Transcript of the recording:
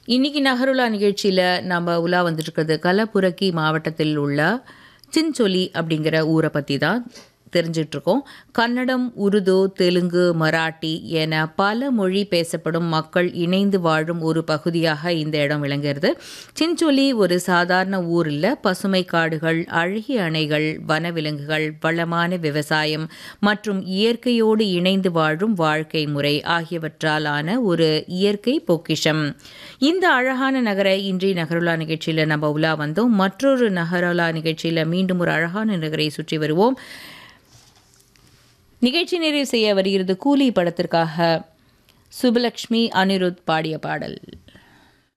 இன்னைக்கு நகருலா நிகழ்ச்சியில் நம்ம உலா வந்துட்டுருக்கிறது கலப்புரக்கி மாவட்டத்தில் உள்ள சின்சொலி அப்படிங்கிற ஊரை பற்றி தான் தெரிஞ்சிட்ருக்கோம் கன்னடம் உருது தெலுங்கு மராட்டி என பல மொழி பேசப்படும் மக்கள் இணைந்து வாழும் ஒரு பகுதியாக இந்த இடம் விளங்குகிறது சின்சொலி ஒரு சாதாரண ஊர் இல்லை பசுமை காடுகள் அழகிய அணைகள் வனவிலங்குகள் வளமான விவசாயம் மற்றும் இயற்கையோடு இணைந்து வாழும் வாழ்க்கை முறை ஆகியவற்றால் ஆன ஒரு இயற்கை பொக்கிஷம் இந்த அழகான நகரை இன்றைய நகருலா நிகழ்ச்சியில் நம்ம உலா வந்தோம் மற்றொரு நகருலா நிகழ்ச்சியில் மீண்டும் ஒரு அழகான நகரை சுற்றி வருவோம் நிகழ்ச்சி நிறைவு செய்ய வருகிறது கூலி படத்திற்காக சுபலக்ஷ்மி அனிருத் பாடிய பாடல்